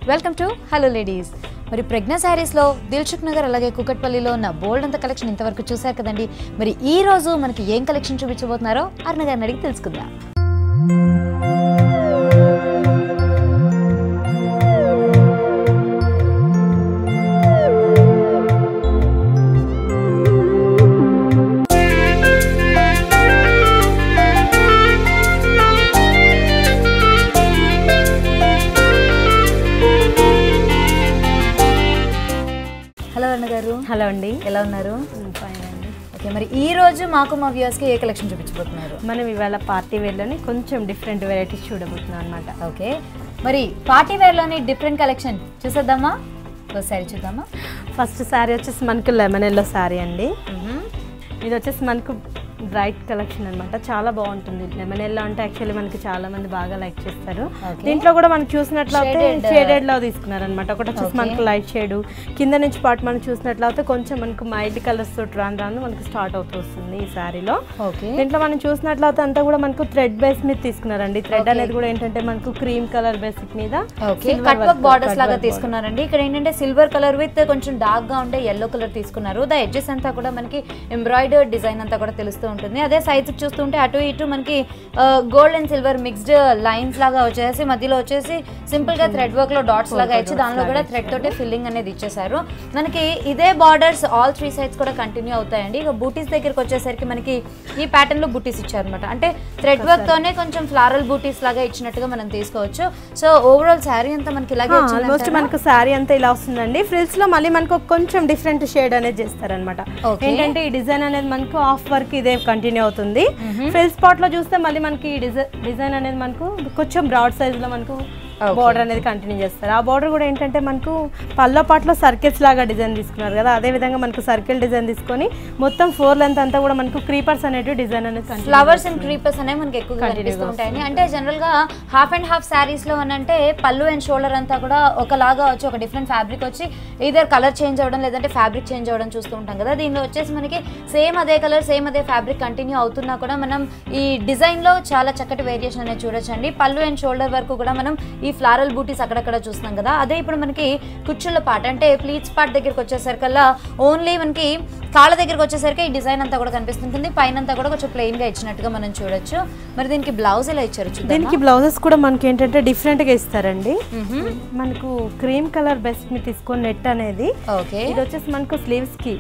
Welcome to hello ladies మరి ప్రజ్ఞా శారీస్లో దిల్చుక్ నగర్ అలాగే కుకట్పల్లిలో ఉన్న బోల్డ్ అంత కలెక్షన్ ఇంతవరకు చూశారు కదండి మరి ఈ రోజు మనకి ఏం కలెక్షన్ చూపించబోతున్నారో అరుణ గారిని అడిగి తెలుసుకుందాం హలో అరుణ గారు హలో అండి ఎలా ఉన్నారు ఫైన్ అండి ఓకే మరి ఈ రోజు మాకు మా వ్యూవర్స్కి ఏ కలెక్షన్ చూపించబోతున్నారు మనం ఇవాళ పార్టీ వేర్లోని కొంచెం డిఫరెంట్ వెరైటీస్ చూడబోతున్నాం అనమాట ఓకే మరి పార్టీ వేర్లోని డిఫరెంట్ కలెక్షన్ చూసేద్దామా ఒకసారి చూద్దామా ఫస్ట్ శారీ వచ్చేసి మనకు లెమన్ ఎల్లో శారీ అండి ఇది వచ్చేసి మనకు బ్రైట్ కలెక్షన్ అన్నమాట చాలా బాగుంటుంది లెమన్ ఎల్లో అంటే యాక్చువల్లీ మనకి చాలా మంది బాగా లైక్ చేస్తారు Okay. దీంట్లో కూడా మనం చూసినట్లయితే Shaded, షేడెడ్ లో తీసుకున్నారు అనమాట ఒకటి వచ్చేసి Okay. మనకు లైట్ షేడ్ కింద నుంచి పాటు మనం చూసినట్లయితే కొంచెం మనకు మైల్డ్ కలర్స్ తోటి రాను రాను మనకు స్టార్ట్ అవుతూ వస్తుంది ఈ శారీలో ఓకే దీంట్లో మనం చూసినట్లయితే అంతా కూడా మనకు థ్రెడ్ బేస్ మీద తీసుకున్నారండి థ్రెడ్ Okay. అనేది కూడా ఏంటంటే మనకు క్రీమ్ కలర్ బేసిక్ మీద okay silver cut work work, borders cut లాగా work తీసుకున్నారండి ఇక్కడ ఏంటంటే సిల్వర్ కలర్ విత్ కొంచెం డార్క్ గా ఉండే ఎల్లో కలర్ తీసుకున్నారు ద ఎడ్జెస్ అంతా కూడా మనకి ఎంబ్రాయిడర్డ్ డిజైన్ అంతా కూడా తెలుస్తూ ఉంటుంది అదే సైజ్ చూస్తుంటే అటు ఇటు మనకి gold and silver mixed lines లాగా వచ్చేసి మధ్యలో వచ్చేసి సింపుల్ గా థ్రెడ్ వర్క్ లో డాట్స్ లాగా ఇచ్చి దానిలో కూడా థ్రెడ్ తోటే ఫిల్లింగ్ అనేది ఇచ్చేసారు మనకి ఇదే బార్డర్స్ ఆల్ త్రీ సైడ్స్ కూడా కంటిన్యూ అవుతాయండి ఇక బూటీస్ దగ్గరికి వచ్చేసరికి మనకి ఈ ప్యాటర్న్ లో బూటీస్ ఇచ్చారనమాట అంటే థ్రెడ్ వర్క్ తోనే కొంచెం ఫ్లారల్ బూటీస్ లాగా ఇచ్చినట్టుగా మనం తీసుకోవచ్చు సో ఓవరాల్ శారీ అంతా మనకి ఇలాగే ఆల్మోస్ట్ వచ్చిందంటారా? మనకు శారీ అంతా ఇలా వస్తుందండి ఫ్రిల్స్ లో మళ్ళీ మనకు ఒక కొంచెం డిఫరెంట్ షేడ్ అనేది చేస్తారనమాట Okay. ఏంటంటే ఈ డిజైన్ అనేది మనకు ఆఫ్ వర్క్ ఇదే కంటిన్యూ అవుతుంది ఫ్రిల్ స్పాట్ లో చూస్తే మళ్ళీ మనకి ఈ డిజైన్ డిజైన్ అనేది మనకు కొంచెం బ్రాడ్ సైజ్ లో మనకు Okay. బార్డర్ అనేది కంటిన్యూ చేస్తారు ఆ బార్డర్ కూడా ఏంటంటే మనకు పళ్ళ పాటలో సర్కిల్స్ లాగా డిజైన్ తీసుకున్నారు కదా అదే విధంగా మనకు సర్కిల్ డిజైన్ తీసుకొని మొత్తం ఫోర్ లెంత్ అంతా కూడా మనకు క్రీపర్స్ అనేవి డిజైన్ అనేది continue ఫ్లవర్స్ అండ్ క్రీపర్స్ అనేవి మనకి ఎక్కువగా Continue కనిపిస్తూ గా ఉంటాయని అంటే జనరల్ గా హాఫ్ అండ్ హాఫ్ శారీస్ లో అని అంటే పళ్ళు అండ్ షోల్డర్ అంతా కూడా ఒకలాగా వచ్చి ఒక డిఫరెంట్ ఫ్యాబ్రిక్ వచ్చి ఇదర్ కలర్ చేంజ్ అవ్వడం లేదంటే ఫ్యాబ్రిక్ చేంజ్ అవ్వడం చూస్తూ ఉంటాం కదా దీనిలో వచ్చేసి మనకి సేమ్ అదే కలర్ సేమ్ అదే ఫ్యాబ్రిక్ కంటిన్యూ అవుతున్నా కూడా మనం ఈ డిజైన్ లో చాలా చక్కటి వేరియేషన్ అనేది చూడొచ్చండి పళ్ళు అండ్ షోల్డర్ వరకు కూడా మనం ఈ ఫ్లారల్ బూటీస్ అక్కడక్కడ చూస్తున్నాం కదా అదే ఇప్పుడు మనకి కుచ్చుళ్ళ పాట అంటే ప్లీట్స్ పార్ట్ దగ్గరికి వచ్చేసరికల్లా ఓన్లీ మనకి కాళ్ళ దగ్గరికి వచ్చేసరికి ఈ డిజైన్ అంతా కూడా కనిపిస్తుంటుంది పైన అంతా కూడా కొంచెం ప్లెయిన్ గా ఇచ్చినట్టుగా మనం చూడొచ్చు మరి దీనికి బ్లౌజ్ ఎలా ఇచ్చారు చూద్దామా? దీనికి బ్లౌజెస్ కూడా మనకి ఏంటంటే డిఫరెంట్ గా ఇస్తారండి మనకు క్రీమ్ కలర్ బెస్ట్ మీ తీసుకొని నెట్ అనేది ఓకే ఇది వచ్చేసి మనకు స్లీవ్స్ కి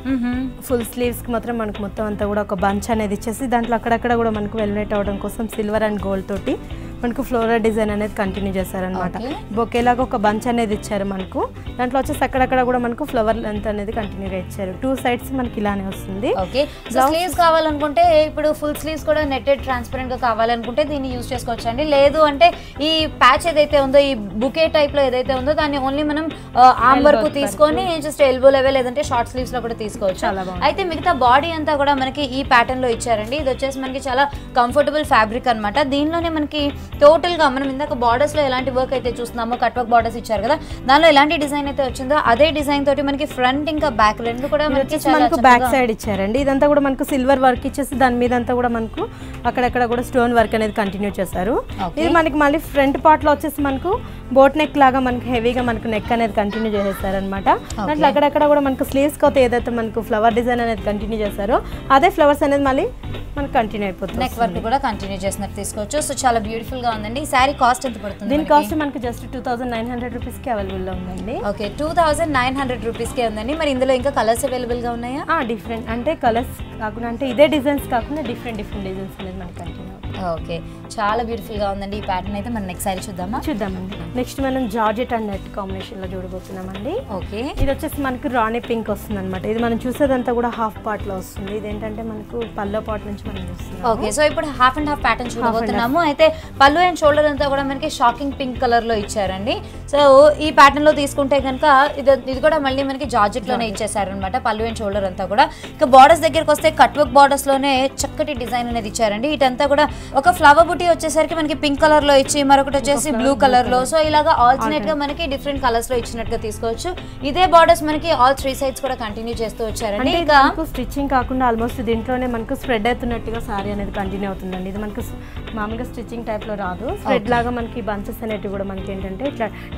ఫుల్ స్లీవ్స్ కి మాత్రం మనకు మొత్తం అంతా కూడా ఒక బంచ్ అనేది ఇచ్చేసి దాంట్లో అక్కడక్కడ కూడా మనకు వెల్నెట్ అవడం కోసం సిల్వర్ అండ్ గోల్డ్ తోటి మనకు ఫ్లోరల్ డిజైన్ అనేది కంటిన్యూ చేశారనమాట Okay. బొకేలాగా ఒక బంచ్ అనేది ఇచ్చారు మనకు దాంట్లో వచ్చేసి అక్కడక్కడ కూడా మనకు ఫ్లవర్ లెంత్ అనేది కంటిన్యూగా ఇచ్చారు టూ సైడ్స్ మనకి ఇలానే వస్తుంది ఓకే స్లీవ్స్ కావాలనుకుంటే ఇప్పుడు ఫుల్ స్లీవ్స్ కూడా నెట్టెడ్ ట్రాన్స్పరెంట్ గా కావాలనుకుంటే దీన్ని యూజ్ చేసుకోవచ్చు అండి లేదు అంటే ఈ ప్యాచ్ ఏదైతే ఉందో ఈ బుకే టైప్ లో ఏదైతే ఉందో దాన్ని ఓన్లీ మనం ఆర్మ్ Elbow వరకు వరకు. తీసుకొని జస్ట్ ఎల్బో లెవెల్ లేదంటే షార్ట్ స్లీవ్స్ లో కూడా తీసుకోవచ్చు చాలా బాగుంది. అయితే మిగతా బాడీ అంతా కూడా మనకి ఈ ప్యాటర్న్ లో ఇచ్చారండి ఇది వచ్చేసి మనకి చాలా కంఫర్టబుల్ ఫ్యాబ్రిక్ అన్నమాట దీనిలోనే మనకి టోటల్ గా మనం ఇందాక బార్డర్స్ లో ఎలాంటి వర్క్ అయితే చూస్తున్నామో కట్ వర్క్ బార్డర్స్ ఇచ్చారు కదా దానిలో ఎలాంటి డిజైన్ అయితే వచ్చిందో అదే డిజైన్ తోటి మనకి ఫ్రంట్ ఇంకా బ్యాక్ రెండు కూడా ఇది మనకి వచ్చేసి చాలా మనకు బ్యాక్ చక్కగా- సైడ్ ఇచ్చారండి ఇదంతా కూడా మనకు సిల్వర్ వర్క్ ఇచ్చేసి దాని మీద అంతా కూడా మనకు అక్కడక్కడ కూడా స్టోన్ వర్క్ అనేది కంటిన్యూ చేశారు Okay. ఇది మనకి మళ్ళీ ఫ్రంట్ పార్ట్ లో వచ్చేసి మనకు బోట్ నెక్ లాగా మనకు హెవీగా మనకు నెక్ అనేది కంటిన్యూ చేసేసారనమాట దాంట్లో అక్కడక్కడ కూడా మనకు స్లీవ్స్ కోత ఏదైతే మనకు ఫ్లవర్ డిజైన్ అనేది కంటిన్యూ చేశారో అదే ఫ్లవర్స్ అనేది మళ్ళీ మనకు కంటిన్యూ అయిపోతుంది నెక్ వర్క్ కూడా కంటిన్యూ చేసినట్టు తీసుకోవచ్చు సో చాలా బ్యూటిఫుల్ గా ఉందండి ఈ శారీ కాస్ట్ ఎంత పడుతుంది దీని కాస్ట్ మనకు just two thousand nine hundred రూపీస్కి అవైలబుల్లో ఉందండి okay two thousand nine hundred రూపీస్కే ఉందండి మరి ఇందులో ఇంకా కలర్స్ అవైలబుల్ గా ఉన్నాయా డిఫరెంట్ అంటే కలర్స్ కాకుండా అంటే ఇదే డిజైన్స్ కాకుండా డిఫరెంట్ డిఫరెంట్ డిజైన్స్ అనేది మనకి కంటిన్యూ అవుతుంది ఓకే చాలా బ్యూటిఫుల్ గా ఉందండి ఈ ప్యాటర్న్ అయితే మనం నెక్స్ట్ శారీ చూద్దామా చూద్దామండి నెక్స్ట్ మనం జార్జెట్ అండ్ నెట్ కాంబినేషన్లో చూడబోతున్నామండి ఓకే ఇది వచ్చేసి మనకు రాణి పింక్ వస్తుంది అనమాట ఇది మనం చూసేదంతా కూడా హాఫ్ పార్ట్ లో వస్తుంది ఇది ఏంటంటే మనకు పల్లో పార్ట్ నుంచి మనం చూస్తున్నాం ఓకే సో ఇప్పుడు హాఫ్ అండ్ హాఫ్ ప్యాటర్న్ చూడబోతున్నాము అయితే పళ్ళు అండ్ షోల్డర్ అంతా కూడా మనకి షాకింగ్ పింక్ కలర్ లో ఇచ్చారండి సో ఈ ప్యాటర్న్ లో తీసుకుంటే కనుక ఇది ఇది కూడా మళ్ళీ మనకి జార్జెట్ లోనే ఇచ్చేసారనమాట పళ్ళు అండ్ షోల్డర్ అంతా కూడా ఇక బార్డర్స్ దగ్గరికి వస్తే కట్ వర్క్ బార్డర్స్ లోనే చక్కటి డిజైన్ అనేది ఇచ్చారండి ఇటంతా కూడా ఒక ఫ్లవర్ బుటీ వచ్చేసరికి మనకి పింక్ కలర్ లో ఇచ్చి మరొకటి వచ్చేసి బ్లూ కలర్ లో సో ఇలాగా ఆల్టర్నేట్ గా మనకి డిఫరెంట్ కలర్స్ లో ఇచ్చినట్టుగా తీసుకోవచ్చు ఇదే బార్డర్స్ మనకి ఆల్ త్రీ సైడ్స్ కూడా కంటిన్యూ చేస్తూ వచ్చారండి అంటే ఇంకా మనకు స్టిచ్చింగ్ కాకుండా ఆల్మోస్ట్ దీంట్లోనే మనకు స్ప్రెడ్ అవుతున్నట్టుగా సారీ అనేది కంటిన్యూ అవుతుందండి ఇది మనకు స్- మామూలుగా స్టిచ్చింగ్ టైప్ లో రాదు స్ప్రెడ్ లాగా మనకి బంచెస్ అనేటివి కూడా మనకి ఏంటంటే ఇట్లా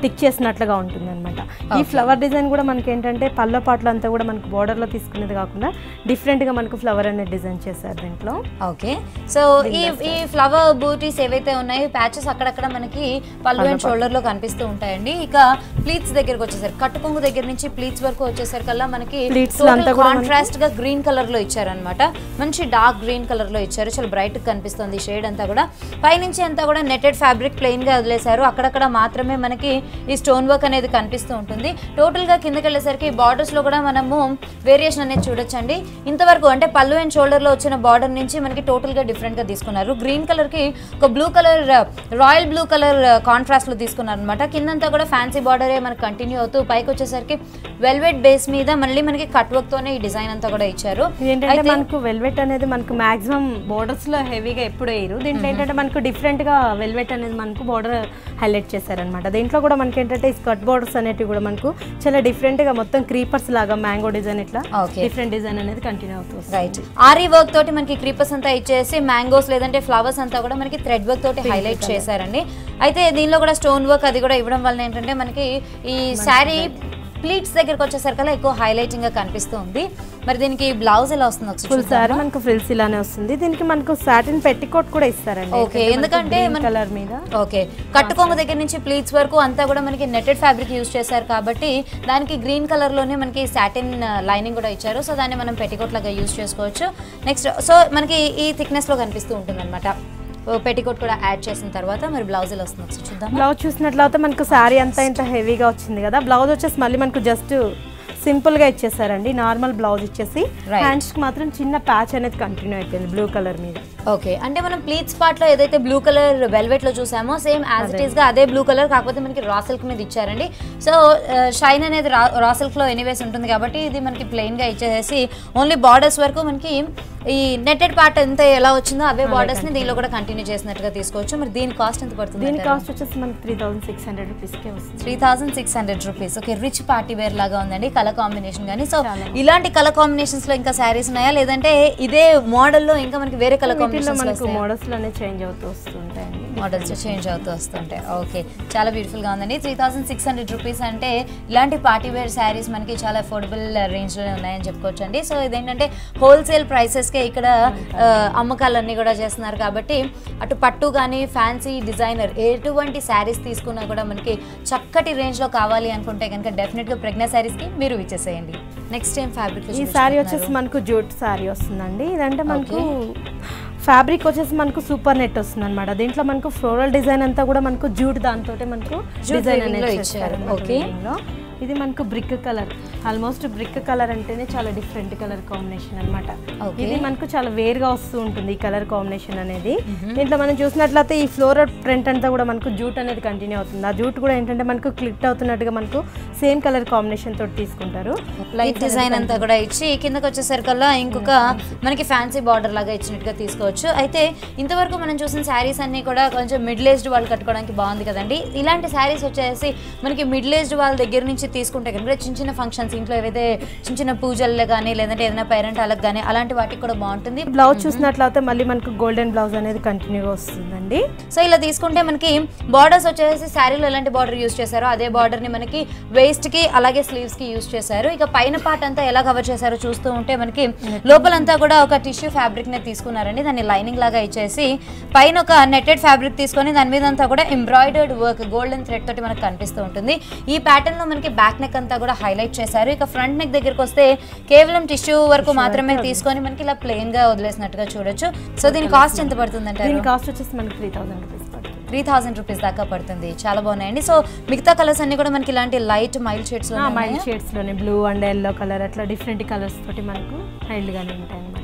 టిక్ చేసినట్లుగా ఉంటుంది అనమాట ఈ ఫ్లవర్ డిజైన్ కూడా మనకి ఏంటంటే పళ్ళ పాటలు అంతా కూడా మనకు border లో తీసుకునేది కాకుండా different గా మనకు ఫ్లవర్ అనేది డిజైన్ చేశారు దీంట్లో ఓకే సో ఈ ఈ ఫ్లవర్ బూటీస్ ఏవైతే ఉన్నాయో ప్యాచెస్ అక్కడక్కడ మనకి పళ్ళు అండ్ షోల్డర్ లో కనిపిస్తూ ఉంటాయండి ఇక ప్లీట్స్ దగ్గరకు వచ్చేసరికి కట్టుకొంగు దగ్గర నుంచి ప్లీట్స్ వరకు వచ్చేసరికల్లా మనకి Pleats లో అంతా కూడా కాంట్రాస్ట్ గా గ్రీన్ కలర్ లో ఇచ్చారనమాట మంచి డార్క్ గ్రీన్ కలర్ లో ఇచ్చారు చాలా బ్రైట్ కనిపిస్తుంది షేడ్ అంతా కూడా పైనుంచి అంతా కూడా నెటెడ్ ఫ్యాబ్రిక్ ప్లెయిన్ గా వదిలేశారు అక్కడక్కడ మాత్రమే మనకి ఈ స్టోన్ వర్క్ అనేది కనిపిస్తూ ఉంటుంది టోటల్ గా కిందకి వెళ్ళేసరికి బార్డర్స్ లో కూడా మనము వేరియేషన్ అనేది చూడొచ్చండి ఇంతవరకు అంటే పళ్ళు అండ్ షోల్డర్ లో వచ్చిన బార్డర్ నుంచి మనకి టోటల్ గా డిఫరెంట్ గా తీసుకున్నారు గ్రీన్ కలర్ కి ఒక blue colour royal blue colour contrast లో తీసుకున్నారు అనమాట కిందంతా కూడా ఫ్యాన్సీ బార్డరే మనకి కంటిన్యూ అవుతూ పైకి వచ్చేసరికి వెల్వెట్ బేస్ మీద మళ్ళీ మనకి కట్ వర్క్ తోనే ఈ డిజైన్ అంతా కూడా ఇచ్చారు ఇది ఏంటంటే మనకు వెల్వెట్ అనేది మనకు మాక్సిమం బోర్డర్స్ లో హెవీగా ఎప్పుడు వేయరు దీంట్లో ఏంటంటే మనకు డిఫరెంట్ గా వెల్వెట్ అనేది మనకు బోర్డర్ హైలైట్ చేశారనమాట దీంట్లో కూడా మనకి ఏంటంటే ఈ స్కర్ట్ బోర్డర్స్ అనేటివి కూడా మనకు చాలా డిఫరెంట్ గా మొత్తం క్రీపర్స్ లాగా మ్యాంగో డిజైన్ ఇట్లా ఓకే డిఫరెంట్ డిజైన్ అనేది కంటిన్యూ అవుతుంది రైట్ ఆరీ వర్క్ తోటి మనకి క్రీపర్స్ అంతా ఇచ్చేసి మ్యాంగోస్ లేదంటే ఫ్లవర్స్ అంతా కూడా మనకి థ్రెడ్ వర్క్ తోటి హైలైట్ చేశారండి అయితే దీనిలో కూడా స్టోన్ వర్క్ అది కూడా ఇవ్వడం వల్ల ఏంటంటే మనకి ఈ శారీ ప్లీట్స్ దగ్గరకు వచ్చేసరికల్లా ఎక్కువ హైలైటింగ్ గా కనిపిస్తూ ఉంది మరి దీనికి బ్లౌజ్ ఎలా వస్తుంది ఒకసారి ఫుల్ చూద్దామా? సారీ మనకు ఫ్రిల్స్ ఇలానే వస్తుంది దీనికి మనకు సాటిన్ పెట్టికోట్ కూడా ఇస్తారండి ఓకే ఎందుకంటే మన- కలర్ మీద ఓకే కట్టుకొంగ దగ్గర నుంచి ప్లీట్స్ వరకు అంతా కూడా మనకి నెట్టెడ్ ఫ్యాబ్రిక్ యూస్ చేశారు కాబట్టి దానికి గ్రీన్ కలర్ లోనే మనకి సాటిన్ లైనింగ్ కూడా ఇచ్చారు సో దాన్ని మనం పెట్టికోట్ లాగా యూస్ చేసుకోవచ్చు నెక్స్ట్ సో మనకి ఈ థిక్నెస్ లో కనిపిస్తూ ఉంటుంది అనమాట పెట్టికోట్ కూడా యాడ్ చేసిన తర్వాత మరి బ్లౌజ్ ఎలా వస్తుంది ఒకసారి చూద్దాం బ్లౌజ్ చూసినట్లయితే మనకు శారీ అంతా ఇంత హెవీగా వచ్చింది కదా బ్లౌజ్ వచ్చేసి మళ్ళీ మనకు జస్ట్ సింపుల్ గా ఇచ్చేసారండి నార్మల్ బ్లౌజ్ ఇచ్చేసి Right. హ్యాండ్స్ కి మాత్రం చిన్న ప్యాచ్ అనేది కంటిన్యూ అయిపోయింది బ్లూ కలర్ మీద ఓకే అంటే మనం ప్లీట్స్ పార్ట్ లో ఏదైతే బ్లూ కలర్ వెల్వెట్ లో చూసామో సేమ్ యాజ్ ఇట్ ఈస్ గా అదే బ్లూ కలర్ కాకపోతే మనకి రా సిల్క్ మీద ఇచ్చారండి సో షైన్ అనేది రా రా సిల్క్ లో ఎనీవేస్ ఉంటుంది కాబట్టి ఇది మనకి ప్లెయిన్ గా ఇచ్చేసి ఓన్లీ బార్డర్స్ వరకు మనకి ఈ నెట్టెడ్ పార్ట్ ఎంత ఎలా వచ్చిందో అవే బార్డర్స్ ని దీనిలో కూడా కంటిన్యూ చేసినట్టుగా తీసుకోవచ్చు మరి దీని కాస్ట్ ఎంత పడుతుంది దీని కాస్ట్ వచ్చేసి మనకి త్రీ థౌసండ్ సిక్స్ హండ్రెడ్ రూపీస్కే వస్తుంది three thousand six hundred rupees okay rich party wear లాగా ఉందండి కలర్ కాంబినేషన్ కానీ సో ఇలాంటి కలర్ కాంబినేషన్స్ లో ఇంకా శారీస్ ఉన్నాయా లేదంటే ఇదే మోడల్ లో ఇంకా మనకి వేరే కలర్ వీటిల్లో కాంబినేషన్స్ మనకు మోడల్స్ లోనే చేంజ్ అవుతూ వస్తుంటాయండి మోడల్స్ చేంజ్ అవుతూ వస్తుంటాయి ఓకే చాలా beautiful గా ఉందండి three thousand six hundred rupees అంటే ఇలాంటి పార్టీ వేర్ శారీస్ మనకి చాలా అఫోర్డబుల్ రేంజ్లోనే ఉన్నాయని చెప్పుకోవచ్చు అండి సో ఇదేంటంటే హోల్సేల్ ప్రైసెస్కే ఇక్కడ ఆ, అమ్మకాలన్నీ కూడా చేస్తున్నారు కాబట్టి అటు పట్టు కానీ ఫ్యాన్సీ డిజైనర్ ఎటువంటి శారీస్ తీసుకున్నా కూడా మనకి చక్కటి రేంజ్లో కావాలి అనుకుంటే కనుక డెఫినెట్గా ప్రెగ్నెంట్ శారీస్కి మీరు ఇచ్చేసేయండి నెక్స్ట్ టైం ఫ్యాబ్రిక్ ఈ శారీ వచ్చేసి మనకు జూట్ శారీ వస్తుందండి ఇదంటే మనకు ఫ్యాబ్రిక్ వచ్చేసి మనకు సూపర్ నెట్ వస్తుంది అనమాట దీంట్లో మనకు ఫ్లోరల్ డిజైన్ అంతా కూడా మనకు జూట్ దాంతో మనకు Jute డిజైన్ weaving లో అనేది ఇచ్చారు. చేశారు అన్నమాట Okay. weaving లో. ఇది మనకు brick colour almost brick colour అంటేనే చాలా డిఫరెంట్ కలర్ కాంబినేషన్ అన్నమాట Okay. ఇది మనకు చాలా వేరుగా వస్తూ ఉంటుంది ఈ కలర్ కాంబినేషన్ అనేది దీంట్లో మనం చూసినట్లయితే ఈ ఫ్లోరల్ ప్రింట్ అంతా కూడా మనకు జూట్ అనేది కంటిన్యూ అవుతుంది ఆ జూట్ కూడా ఏంటంటే మనకు క్లిక్ అవుతున్నట్టుగా మనకు సేమ్ కలర్ కాంబినేషన్ తోటి తీసుకుంటారు లైట్ డిజైన్ అంతా కూడా ఇచ్చి కిందకి వచ్చేసరికల్లా ఇంకొక మనకి ఫ్యాన్సీ బార్డర్ లాగా ఇచ్చినట్టుగా తీసుకోవచ్చు అయితే ఇంతవరకు మనం చూసిన శారీస్ అన్ని కూడా కొంచెం మిడిల్ ఏజ్డ్ వాళ్ళు కట్టుకోవడానికి బాగుంది కదండి ఇలాంటి శారీస్ వచ్చేసి మనకి మిడిల్ ఏజ్డ్ వాళ్ళ దగ్గర నుంచి తీసుకుంటే కనుక చిన్న చిన్న ఫంక్షన్స్ ఇంట్లో ఏవైతే చిన్న చిన్న పూజల్లో కానీ లేదంటే ఏదైనా పేరెంటాలకు కానీ అలాంటి వాటికి కూడా బాగుంటుంది బ్లౌజ్ చూసినట్లయితే మళ్ళీ మనకు గోల్డెన్ బ్లౌజ్ అనేది కంటిన్యూగా వస్తుందండి సో ఇలా తీసుకుంటే మనకి బార్డర్స్ వచ్చేసి శారీలో ఎలాంటి బార్డర్ యూస్ చేశారో అదే బార్డర్ ని మనకి వేస్ట్ కి అలాగే స్లీవ్స్ కి యూస్ చేశారు ఇక పైన పార్ట్ అంతా ఎలా కవర్ చేశారో చూస్తూ ఉంటే మనకి లోపలంతా కూడా ఒక టిష్యూ ఫ్యాబ్రిక్ ని తీసుకున్నారండి దాన్ని లైనింగ్ లాగా ఇచ్చేసి పైన ఒక నెట్టెడ్ ఫ్యాబ్రిక్ తీసుకొని దాని మీద అంతా కూడా ఎంబ్రాయిడర్డ్ వర్క్ గోల్డెన్ థ్రెడ్ తోటి మనకు కనిపిస్తూ ఉంటుంది ఈ ప్యాటర్న్ లో మనకి బ్యాక్ నెక్ అంతా కూడా హైలైట్ చేశారు ఇక ఫ్రంట్ నెక్ దగ్గరికి వస్తే కేవలం టిష్యూ వరకు మాత్రమే తీసుకొని మనకి ఇలా ప్లెయిన్ గా వదిలేసినట్టుగా చూడొచ్చు సో దీని కాస్ట్ ఎంత పడుతుంది అంటారు దీని కాస్ట్ వచ్చేసి మనకి త్రీ థౌసండ్ రూపీస్ పడుతుంది త్రీ థౌసండ్ రూపీస్ దాకా పడుతుంది చాలా బాగున్నాయండి సో మిగతా కలర్స్ అన్ని కూడా మనకి ఇలాంటి లైట్ మైల్ షేడ్స్ లో మైల్ షేడ్స్ లోనే బ్లూ అండ్ ఎల్లో కలర్ అట్లా డిఫరెంట్ కలర్స్ తోటి మనకు మైల్డ్ గానే ఉంటాయి అనమాట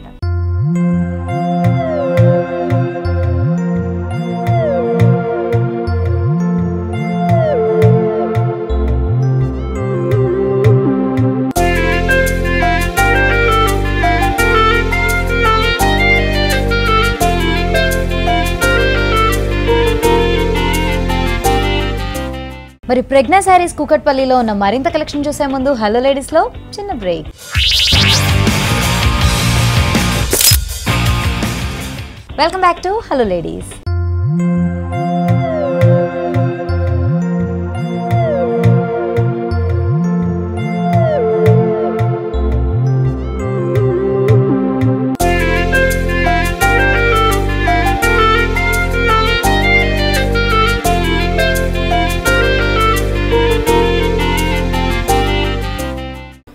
మరి ప్రజ్ఞా శారీస్ కుకట్పల్లిలో ఉన్న మరింత కలెక్షన్ చూసే ముందు హలో లేడీస్ లో చిన్న break welcome back to hello ladies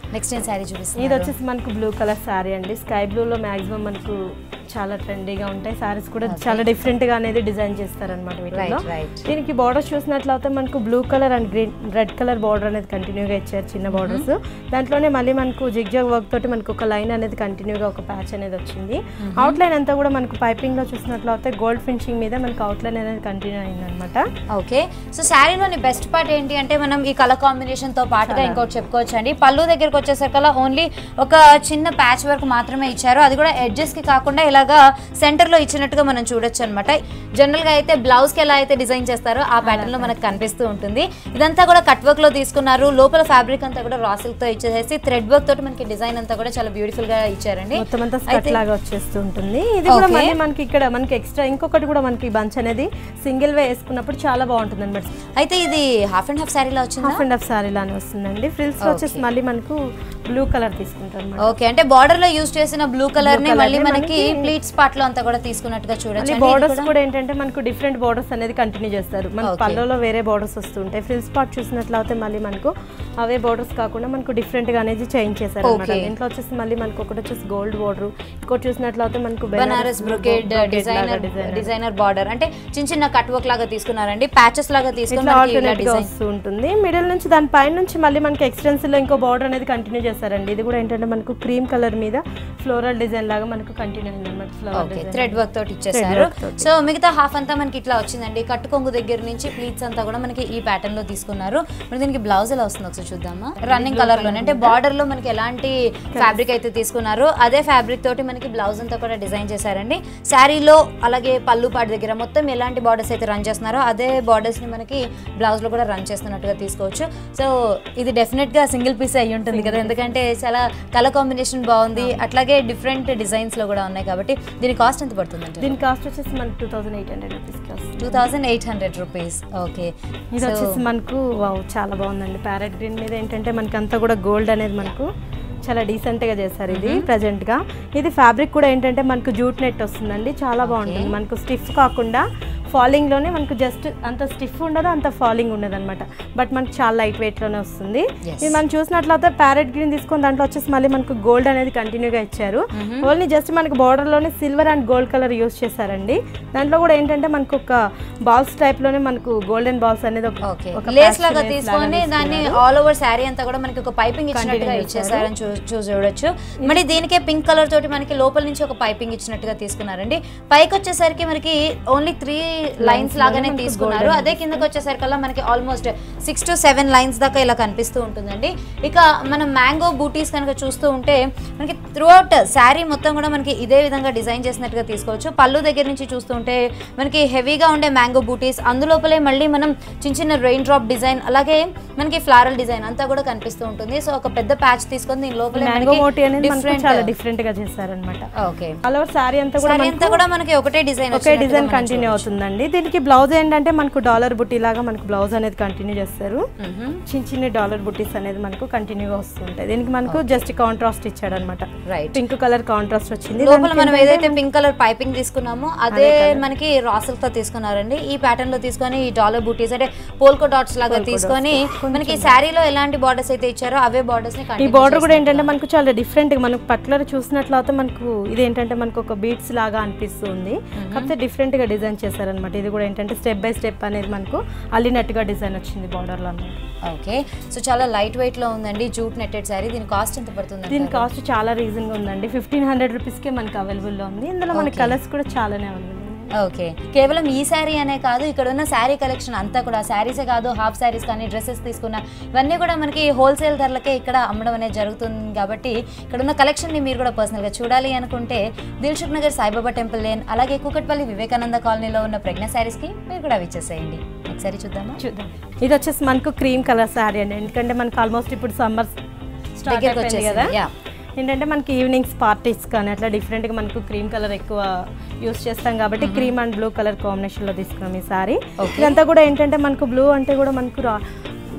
next ఏం శారీ ఇది చూపిస్తుంది వచ్చేసి మనకు బ్లూ కలర్ శారీ అండి స్కై బ్లూలో మాక్సిమం మనకు చాలా ట్రెండీగా ఉంటాయి సారీస్ కూడా చాలా డిఫరెంట్ గా అనేది డిజైన్ చేస్తారనమాట వీటిలో రైట్ రైట్ దీనికి బార్డర్స్ చూసినట్లయితే మనకు blue colour and green red colour border అనేది కంటిన్యూగా ఇచ్చారు చిన్న బార్డర్స్ దాంట్లోనే మళ్ళీ మనకు జిగ్జాగ్ వర్క్ తోటి మనకు ఒక లైన్ అనేది కంటిన్యూగా ఒక ప్యాచ్ అనేది వచ్చింది అవుట్ లైన్ అంతా కూడా మనకు పైపింగ్ లో చూసినట్లయితే గోల్డ్ ఫినిషింగ్ మీద మనకు అవుట్ లైన్ అనేది కంటిన్యూ అయిందనమాట ఓకే సో శారీలోని బెస్ట్ పార్ట్ ఏంటి అంటే మనం ఈ కలర్ కాంబినేషన్ తో పాటుగా ఇంకోటి చెప్పుకోవచ్చు అండి పళ్ళు దగ్గరికి వచ్చేసరికల్లా ఓన్లీ ఒక చిన్న ప్యాచ్ వర్క్ మాత్రమే ఇచ్చారు అది కూడా ఎడ్జెస్ కి కాకుండా ఇలాగా సెంటర్ లో ఇచ్చినట్టుగా మనం చూడొచ్చు అనమాట జనరల్ గా అయితే బ్లౌజ్ కి ఎలా అయితే డిజైన్ చేస్తారో ఆ ప్యాటర్న్ లో మనకు కనిపిస్తూ ఉంటుంది ఇదంతా కూడా కట్ వర్క్ లో తీసుకున్నారు లోపల ఫ్యాబ్రిక్ అంతా కూడా రా సిల్క్ తో ఇచ్చేసి థ్రెడ్ వర్క్ తోటి మనకి డిజైన్ అంతా కూడా చాలా బ్యూటిఫుల్ గా ఇచ్చారండి మొత్తం అంతా స్కట్ లాగా వచ్చేస్తూ ఉంటుంది ఇది కూడా Okay. మళ్ళీ మనకి ఇక్కడ మనకి ఎక్స్ట్రా ఇంకొకటి కూడా మనకి బంచ్ అనేది సింగిల్ వే వేసుకున్నప్పుడు చాలా బాగుంటుంది అనమాట అయితే ఇది హాఫ్ అండ్ హాఫ్ శారీలో వచ్చిందా హాఫ్ అండ్ హాఫ్ సారీ లానే వస్తుందండి ఫ్రిల్స్ వచ్చేసి మళ్ళీ మనకు బ్లూ కలర్ తీసుకుంటారు అనమాట ఓకే అంటే బార్డర్ లో యూస్ చేసిన బ్లూ కలర్ ని colour మళ్ళీ ని మనకి మనకి- ప్లీట్స్ పార్ట్ లో అంతా కూడా తీసుకున్నట్టుగా చూడొచ్చు మళ్ళీ అండి. ఇది బోర్డర్స్ కూడా- కూడా ఏంటంటే మనకు డిఫరెంట్ బోర్డర్స్ అనేది కంటిన్యూ చేస్తారు మన Okay. పళ్ళలో వేరే బోర్డర్స్ వస్తుంటాయి ఫ్రిల్ స్పాట్ చూసినట్లయితే మళ్ళీ మనకు అవే బోర్డర్స్ కాకుండా మనకు డిఫరెంట్ గా అనేది చేంజ్ చేశారు అనమాట Okay. దీంట్లో వచ్చేసి మళ్ళీ మనకు ఒకటి వచ్చేసి గోల్డ్ బోర్డర్ ఇంకోటి చూసినట్లయితే మనకు Banaras brocade designer designer border అంటే చిన్న చిన్న కట్ వర్క్ లాగా తీసుకున్నారండి ప్యాచెస్ లాగా తీసుకుని ఇట్లా మనకి ఇలా ఆల్టర్నేట్ గా డిజైన్ వస్తూ ఉంటుంది మిడిల్ నుంచి దాని పైన నుంచి మళ్ళీ మనకి ఎక్స్టెన్సివ్ లో ఇంకో బార్డర్ అనేది కంటిన్యూ చేశారండి ఇది కూడా ఏంటంటే మనకు క్రీమ్ కలర్ మీద ఫ్లోరల్ డిజైన్ లాగా మనకు కంటిన్యూ అయింది అనమాట flower okay design thread work తోటి ఇచ్చేసారు work తోటి. సో మిగతా హాఫ్ అంతా మనకి ఇట్లా వచ్చిందండి కట్టు కొంగు దగ్గర నుంచి ప్లీట్స్ అంతా కూడా మనకి ఈ ప్యాటర్న్ లో తీసుకున్నారు మరి దీనికి బ్లౌజ్ ఎలా వస్తుంది ఒకసారి చూద్దామా రన్నింగ్ కలర్ లోనే అంటే బార్డర్ లో మనకి ఎలాంటి ఫ్యాబ్రిక్ అయితే తీసుకున్నారో అదే ఫ్యాబ్రిక్ తోటి మనకి బ్లౌజ్ అంతా కూడా డిజైన్ చేశారండి శారీలో అలాగే పళ్ళు పాటు దగ్గర మొత్తం ఎలాంటి బార్డర్స్ అయితే రన్ చేస్తున్నారో అదే బార్డర్స్ ని మనకి బ్లౌజ్ లో కూడా రన్ చేస్తున్నట్టుగా తీసుకోవచ్చు సో ఇది డెఫినెట్ గా సింగిల్ పీస్ అయ్యి ఉంటుంది కదా ఎందుకంటే చాలా కలర్ కాంబినేషన్ బాగుంది అట్లాగే డిఫరెంట్ డిజైన్స్ లో కూడా ఉన్నాయి కాబట్టి దీని కాస్ట్ ఎంత పడుతుందంటే దీని కాస్ట్ వచ్చేసి మనకి two thousand eight hundred rupees వస్తుంది two thousand eight hundred rupees okay ఇది వచ్చేసి మనకు వావ్ చాలా బాగుందండి ప్యారెట్ గ్రీన్ మీద ఏంటంటే మనకి అంతా కూడా గోల్డ్ అనేది మనకు చాలా డీసెంట్ గా చేశారు ఇది ప్రజెంట్ గా ఇది ఫ్యాబ్రిక్ కూడా ఏంటంటే మనకు జూట్ నెట్ వస్తుందండి చాలా బాగుంటుంది మనకు స్టిఫ్ కాకుండా ఫాలింగ్ లోనే మనకు జస్ట్ అంత స్టిఫ్ ఉండదు అంత ఫాలింగ్ ఉండదు అనమాట బట్ మనకు చాలా లైట్ వెయిట్ లోనే వస్తుంది Yes. ఇది మనం చూసినట్లయితే ప్యారెట్ గ్రీన్ తీసుకొని దాంట్లో వచ్చేసి మళ్ళీ మనకు గోల్డ్ అనేది కంటిన్యూగా ఇచ్చారు ఓన్లీ జస్ట్ మనకు border లోనే silver and gold colour use చేశారండి దాంట్లో కూడా ఏంటంటే మనకు ఒక బాల్స్ టైప్ లోనే మనకు గోల్డెన్ బాల్స్ అనేది ఒక ఓకే ఒక లేస్ patch లాగా lace తీసుకొని దాన్ని ఆల్ ఓవర్ శారీ అంతా కూడా మనకి ఒక పైపింగ్ ఇచ్చినట్టుగా ఇచ్చేసారని చూ చూ- చూడొచ్చు మరి దీనికే పింక్ కలర్ తోటి మనకి లోపల నుంచి ఒక పైపింగ్ ఇచ్చినట్టుగా తీసుకున్నారండి పైకి వచ్చేసరికి మనకి ఓన్లీ త్రీ లైన్స్ లాగానే తీసుకున్నారు అదే కిందకి వచ్చేసరికల్లా మనకి almost six to seven lines దాకా ఇలా కనిపిస్తూ ఉంటుందండి ఇక మనం మ్యాంగో బూటీస్ కనుక చూస్తూ ఉంటే మనకి త్రూ అవుట్ శారీ మొత్తం కూడా మనకి ఇదే విధంగా డిజైన్ చేసినట్టుగా తీసుకోవచ్చు పళ్ళు దగ్గర నుంచి చూస్తూ ఉంటే మనకి హెవీగా ఉండే మ్యాంగో బూటీస్ అందులోపలే మళ్ళీ మనం చిన్న చిన్న రెయిన్ డ్రాప్ డిజైన్ అలాగే మనకి ఫ్లారల్ డిజైన్ అంతా కూడా కనిపిస్తూ ఉంటుంది సో ఒక పెద్ద ప్యాచ్ తీసుకొని దీని లోపలే మ్యాంగో మనకి మోటీ అనేది మనకు different- చాలా డిఫరెంట్ గా చేశారనమాట ఓకే ఆల్ ఓవర్ సారీ అంతా కూడా సారీ అంతా కూడా మనకి ఒకటే డిజైన్ ఒకే డిజైన్ కంటిన్యూ అవుతుందండి దీనికి బ్లౌజ్ ఏంటంటే మనకు డాలర్ బుట్టి లాగా మనకు బ్లౌజ్ అనేది కంటిన్యూ చేస్తారు చిన్న చిన్న డాలర్ బుట్టీస్ అనేది మనకు కంటిన్యూగా వస్తుంటాయి దీనికి మనకు జస్ట్ కాంట్రాస్ట్ ఇచ్చాడు అనమాట రైట్ పింక్ కలర్ కాంట్రాస్ట్ వచ్చింది లోపల మనం ఏదైతే పింక్ కలర్ పైపింగ్ తీసుకున్నామో అదే మనకి రాసుల్ తో తీసుకున్నారండి ఈ ప్యాటర్న్ లో తీసుకొని ఈ డాలర్ బూటీస్ అంటే పోల్కో డాట్స్ లాగా తీసుకొని మనకి శారీలో ఎలాంటి బార్డర్స్ అయితే ఇచ్చారో అవే బార్డర్స్ ని ఈ continue బార్డర్ కూడా ఏంటంటే మనకు చాలా డిఫరెంట్ మనకు పట్లర్ చూసినట్లయితే మనకు ఇది ఏంటంటే మనకు ఒక బీట్స్ లాగా అనిపిస్తుంది కాకపోతే డిఫరెంట్ గా డిజైన్ చేశారనమాట ఇది కూడా ఏంటంటే స్టెప్ బై స్టెప్ అనేది మనకు అల్లినట్టుగా డిజైన్ వచ్చింది బార్డర్ లో అన్నమాట ఓకే సో చాలా లైట్ వెయిట్ లో ఉందండి జూట్ నెట్టెడ్ శారీ దీని కాస్ట్ ఎంత పడుతుంది దీని కాస్ట్ చాలా రీజన్ గా ఉందండి ఫిఫ్టీన్ హండ్రెడ్ రూపీస్కే మనకి అవైలబుల్ లో ఉంది ఇందులో మనకి కలర్స్ కూడా చాలానే అవైలబుల్ ఓకే కేవలం ఈ శారీ అనే కాదు ఇక్కడ ఉన్న శారీ కలెక్షన్ అంతా కూడా శారీసే కాదు హాఫ్ శారీస్ కానీ డ్రెస్సెస్ తీసుకున్న ఇవన్నీ కూడా మనకి హోల్సేల్ ధరలకే ఇక్కడ అమ్మడం అనేది జరుగుతుంది కాబట్టి ఇక్కడ ఉన్న కలెక్షన్ని మీరు కూడా పర్సనల్గా చూడాలి అనుకుంటే Dilsukhnagar Saibaba temple lane అలాగే కూకట్పల్లి వివేకానంద కాలనీలో ఉన్న ప్రజ్ఞ శారీస్కి మీరు కూడా విచ్చేసేయండి ఒకసారి చూద్దామా చూద్దాం ఇది వచ్చేసి మనకు క్రీమ్ కలర్ శారీ అండి ఎందుకంటే మనకు ఆల్మోస్ట్ ఇప్పుడు సమ్మర్ స్టార్ట్ దగ్గరికి అయిపోయింది వచ్చేసింది కదా యా ఏంటంటే మనకి ఈవినింగ్స్ పార్టీస్ కానీ అట్లా డిఫరెంట్గా మనకు క్రీమ్ కలర్ ఎక్కువ యూస్ చేస్తాం కాబట్టి క్రీమ్ అండ్ బ్లూ కలర్ కాంబినేషన్లో తీసుకున్నాం ఈ సారీ Okay. ఇదంతా కూడా ఏంటంటే మనకు బ్లూ అంటే కూడా మనకు రా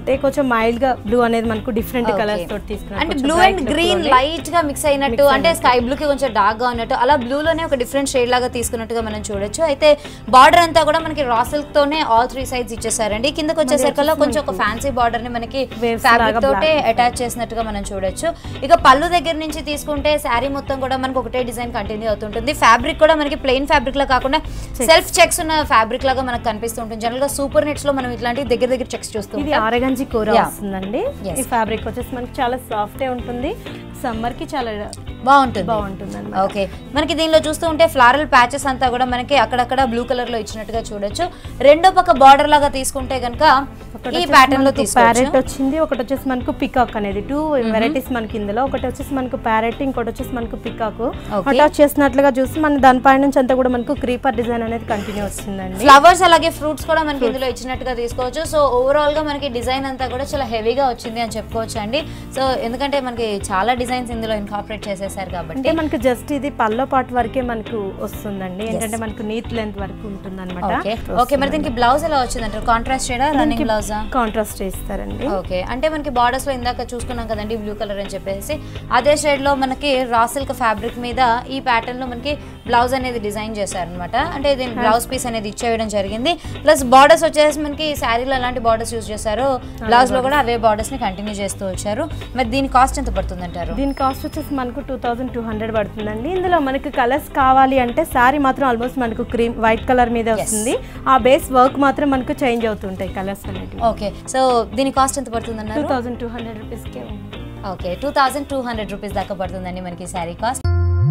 అంటే కొంచెం మైల్డ్ గా బ్లూ అనేది మనకు డిఫరెంట్ Okay. కలర్స్ తోటి తీసుకున్నాం అంటే కొంచెం blue bright and look green లోనే. లైట్ గా మిక్స్ అయినట్టు అంటే స్కై బ్లూ కి కొంచెం డార్క్ గా ఉన్నట్టు అలా బ్లూ లోనే ఒక డిఫరెంట్ షేడ్ లాగా తీసుకున్నట్టుగా మనం చూడొచ్చు అయితే బార్డర్ అంతా కూడా మనకి రా సిల్క్ తోనే ఆల్ త్రీ సైడ్స్ ఇచ్చేసారండి కిందకి వచ్చేసరికల్లా కొంచెం ఒక ఫ్యాన్సీ బార్డర్ ని మనకి Waves ఫ్యాబ్రిక్ లాగా తోటే black అటాచ్ చేసినట్టుగా మనం చూడొచ్చు ఇక పళ్ళు దగ్గర నుంచి తీసుకుంటే శారీ మొత్తం కూడా మనకి ఒకటే డిజైన్ కంటిన్యూ అవుతుంటుంది ఫ్యాబ్రిక్ కూడా మనకి ప్లెయిన్ ఫ్యాబ్రిక్ లా కాకుండా సెల్ఫ్ చెక్స్ ఉన్న ఫ్యాబ్రిక్ లాగా మనకు కనిపిస్తూ ఉంటుంది జనరల్ గా సూపర్ నెట్స్ లో మనం ఇట్లాంటి దగ్గర దగ్గర చెక్స్ చూస్తూ ఇది ఉంటాం ఆరగంజి కూర Yeah. వస్తుందండి Yes. ఈ ఫ్యాబ్రిక్ వచ్చేసి మనకి చాలా సాఫ్ట్ ఉంటుంది సమ్మర్ కి చాలా బాగుంటుంది బాగుంటుంది అనమాట ఓకే మనకి దీనిలో చూస్తూ ఉంటే ఫ్లారల్ ప్యాచెస్ అంతా కూడా మనకి అక్కడక్కడ బ్లూ కలర్ లో ఇచ్చినట్టుగా చూడొచ్చు రెండో పక్క బార్డర్ లాగా తీసుకుంటే గనక ఈ ప్యాటర్న్ లో తీసుకోవచ్చు ప్యారెట్ వచ్చింది ఒకటి వచ్చేసి మనకు పికాక్ అనేది టూ వెరైటీస్ మనకి ఇందులో ఒకటి వచ్చేసి మనకు ప్యారెట్ ఇంకోటి వచ్చేసి మనకు పికాక్ Okay. అటాచ్ చేసినట్లుగా చూసి మన దానిపై నుంచి అంతా కూడా మనకు క్రీపర్ డిజైన్ అనేది కంటిన్యూ వస్తుందండి ఫ్లవర్స్ అలాగే ఫ్రూట్స్ కూడా మనకి ఇందులో ఇచ్చినట్టుగా తీసుకోవచ్చు సో ఓవరాల్ గా మనకి డిజైన్ అంతా కూడా చాలా హెవీగా వచ్చింది అని చెప్పుకోవచ్చు అండి సో ఎందుకంటే మనకి చాలా డిజైన్స్ ఇందులో ఇన్కార్పొరేట్ చేసేసారు కాబట్టి అంటే మనకు జస్ట్ ఇది పల్లో పార్ట్ వరకే మనకు వస్తుందండి ఏంటంటే మనకు నీట్ లెంత్ వరకు ఉంటుంది అనమాట ఓకే ఓకే మరి దీనికి బ్లౌజ్ ఎలా వచ్చిందంటారు కాంట్రాస్ట్ షేడా రన్నింగ్ బ్లౌజా కాంట్రాస్ట్ ఇస్తారండి ఓకే అంటే మనకి బార్డర్స్ లో ఇందాక చూసుకున్నాం కదండి బ్లూ కలర్ అని చెప్పేసి అదే షేడ్ లో మనకి రా సిల్క్ ఫ్యాబ్రిక్ మీద ఈ ప్యాటర్న్ లో మనకి బ్లౌజ్ అనేది డిజైన్ చేశారనమాట అంటే దీని బ్లౌజ్ పీస్ అనేది ఇచ్చేయడం జరిగింది ప్లస్ బార్డర్స్ వచ్చేసి మనకి శారీలో ఎలాంటి బార్డర్స్ యూజ్ చేశారో బ్లౌజ్ లో కూడా అవే బార్డర్స్ ని కంటిన్యూ చేస్తూ వచ్చారు మరి దీని కాస్ట్ ఎంత పడుతుంది అంటారు దీని కాస్ట్ వచ్చేసి మనకు టూ థౌజండ్ టూ హండ్రెడ్ పడుతుందండి ఇందులో మనకి కలర్స్ కావాలి అంటే శారీ మాత్రం ఆల్మోస్ట్ మనకు క్రీమ్ వైట్ కలర్ మీద వస్తుంది ఆ బేస్ వర్క్ మాత్రం మనకు చేంజ్ అవుతుంటాయి కలర్స్ అనేవి ఓకే సో దీని కాస్ట్ ఎంత పడుతుంది టూ అన్నారు థౌజండ్ టూ హండ్రెడ్ రూపీస్కే ఉంది okay two thousand two hundred rupees దాకా పడుతుందండి మనకి శారీ కాస్ట్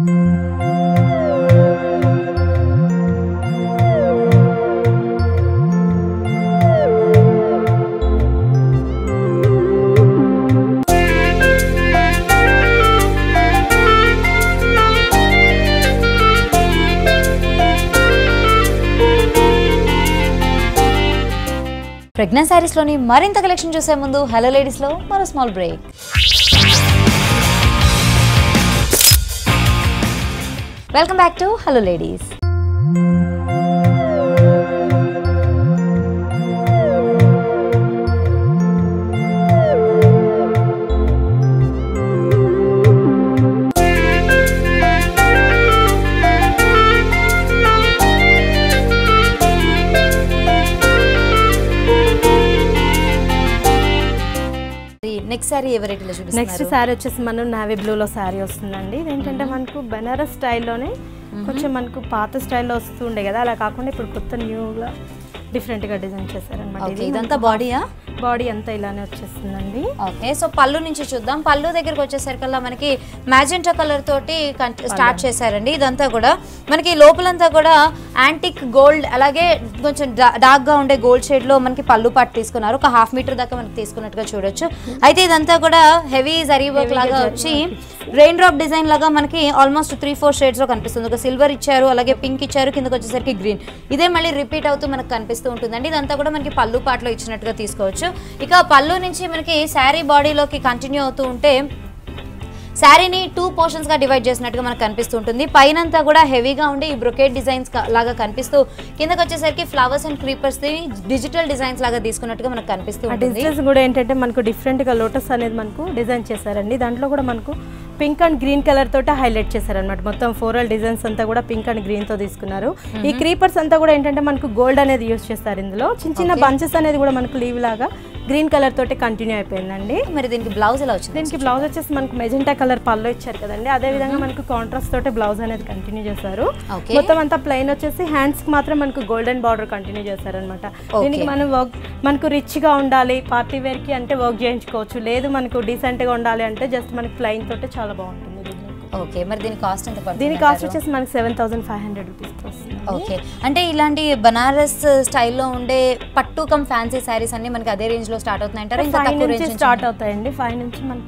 ప్రజ్ఞా శారీస్లోని మరింత కలెక్షన్ చూసే ముందు హలో లేడీస్లో మరో small break welcome back to hello ladies next sari ఏ వెరైటీలో నెక్స్ట్ చూపిస్తున్నారు శారీ వచ్చేసి మనం నావీ బ్లూలో శారీ వస్తుందండి ఇదేంటంటే మనకు బెనారస్ స్టైల్లోనే కొంచెం మనకు పాత స్టైల్లో వస్తుండే కదా అలా కాకుండా ఇప్పుడు కొత్త న్యూగా డిఫరెంట్గా డిజైన్ చేశారనమాట ఓకే ఇది ఇదంతా బాడీయా బాడీ అంతా ఇలానే వచ్చేస్తుందండి ఓకే సో పళ్ళు నుంచి చూద్దాం పళ్ళు దగ్గరికి వచ్చేసరికల్లా మనకి మ్యాజెంటా కలర్ తోటి స్టార్ట్ చేశారండి ఇదంతా కూడా మనకి లోపలంతా కూడా యాంటిక్ గోల్డ్ అలాగే కొంచెం డార్క్ గా ఉండే గోల్డ్ షేడ్ లో మనకి పళ్ళు పాటు తీసుకున్నారు ఒక హాఫ్ మీటర్ దాకా మనకి తీసుకున్నట్టుగా చూడొచ్చు అయితే ఇదంతా కూడా హెవీ జరీ వర్క్ లాగా వచ్చి రెయిన్ డ్రాప్ డిజైన్ లాగా మనకి ఆల్మోస్ట్ త్రీ ఫోర్ షేడ్స్ లో కనిపిస్తుంది ఒక సిల్వర్ ఇచ్చారు అలాగే పింక్ ఇచ్చారు కిందకి వచ్చేసరికి గ్రీన్ ఇదే మళ్ళీ రిపీట్ అవుతూ మనకు కనిపిస్తూ ఉంటుందండి ఇదంతా కూడా మనకి పళ్ళు పాటలో ఇచ్చినట్టుగా తీసుకోవచ్చు ఇక పళ్ళు నుంచి మనకి శారీ బాడీలోకి కంటిన్యూ అవుతూ ఉంటే శారీని టూ పోర్షన్స్ గా డివైడ్ చేసినట్టుగా మనకు కనిపిస్తూ ఉంటుంది పైనంతా కూడా హెవీగా ఉండి ఈ బ్రొకేట్ డిజైన్స్ లాగా కనిపిస్తూ కిందకి వచ్చేసరికి flowers and creepers digital designs లాగా తీసుకున్నట్టుగా మనకు కనిపిస్తూ ఆ ఉంటుంది డిజైన్స్ కూడా ఏంటంటే మనకు డిఫరెంట్గా లోటస్ అనేది మనకు డిజైన్ చేశారండి దాంట్లో కూడా మనకు పింక్ అండ్ గ్రీన్ కలర్ తోటి హైలైట్ చేశారనమాట మొత్తం ఫోరల్ డిజైన్స్ అంతా కూడా పింక్ అండ్ గ్రీన్ తో తీసుకున్నారు ఈ క్రీపర్స్ అంతా కూడా ఏంటంటే మనకు గోల్డ్ అనేది యూస్ చేస్తారు ఇందులో చిన్న చిన్న బంచెస్ అనేది కూడా మనకు లీవ్ లాగా గ్రీన్ కలర్ తోటి కంటిన్యూ అయిపోయిందండి మరి దీనికి బ్లౌజ్ ఎలా వచ్చింది దీనికి బ్లౌజ్ వచ్చేసి మనకు మెజెంటా కలర్ పళ్ళు ఇచ్చారు కదండి అదే విధంగా మనకు కాంట్రాస్ట్ తోటి బ్లౌజ్ అనేది కంటిన్యూ చేశారు Okay. మొత్తం అంతా ప్లెయిన్ వచ్చేసి హ్యాండ్స్ కి మాత్రం మనకు గోల్డెన్ బార్డర్ కంటిన్యూ చేశారనమాట దీనికి మనం వర్క్ మనకు రిచ్ గా ఉండాలి పార్టీ వేర్ కి అంటే వర్క్ చేయించుకోవచ్చు లేదు మనకు డీసెంట్ గా ఉండాలి అంటే జస్ట్ మనకి ప్లెయిన్ తోటి చాలా బాగుంటుంది దీనిలో. ఓకే మరి దీని కాస్ట్ ఎంత పడుతుంది దీని కాస్ట్ వచ్చేసి మనకి seven thousand five hundred rupees వస్తుంది ఓకే అంటే ఇలాంటి బనారస్ స్టైల్లో ఉండే పట్టు కమ్ ఫ్యాన్సీ శారీస్ అన్ని మనకి అదే రేంజ్ లో స్టార్ట్ అవుతున్నాయి అంటారా ఇంకా ఫైవ్ తక్కువ నుంచి రేంజ్ స్టార్ట్ అవుతాయండి ఫైవ్ నుంచి మనకు